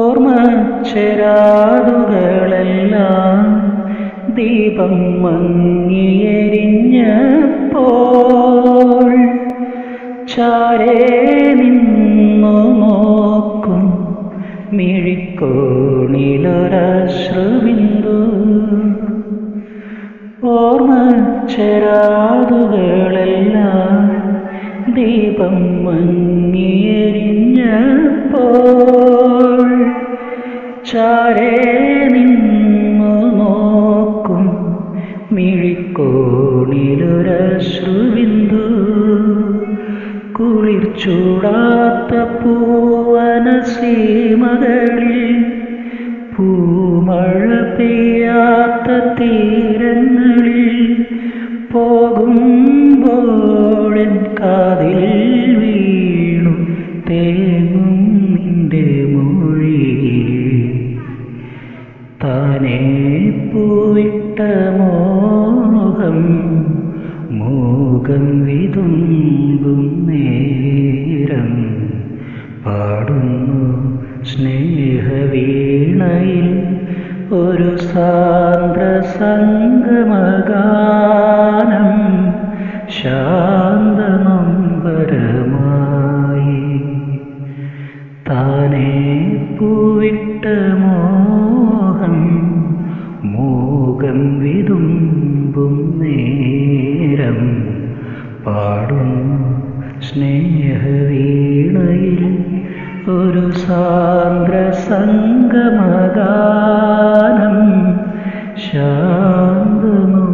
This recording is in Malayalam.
ഓർമ്മ ചെരാതുകളെല്ലാം ദീപം മങ്ങിയെരിഞ്ഞപ്പോൾ ചാരേ നിന്നു നോക്കും മിഴിക്കോണിലൊരശ്രുബിന്ദു ഓർമ്മ ചെരാതുകളെല്ലാം ദീപം മങ്ങിയെരിഞ്ഞപ്പോൾ ചാരേ നിന്നു നോക്കും മിഴിക്കോണിലൊരശ്രുബിന്ദു കുളിർ ചൂടാത്ത പൂവന സീമകളിൽ പൂമഴ പെയ്യാത്ത തീരങ്ങളിൽ പോകുമ്പോഴൻ കാതിൽ വീണു തേങ്ങും നിന്റെ മൊഴി താനേ പൂവിട്ട മോഹം മൂകം വിതുമ്പും നേരം പാടുന്നു സ്നേഹവീണയിൽ ഒരു സാന്ദ്ര സംഗമഗാനം ശാന്തനൊമ്പരമായി താനേ പൂവിട്ട മോഹം മൂകം വിതുമ്പും നേരം പാടുന്നു സ്നേഹവീണയിൽ ഒരു സാന്ദ്ര സംഗമഗാനം ശാന്തനൊമ്പരമായി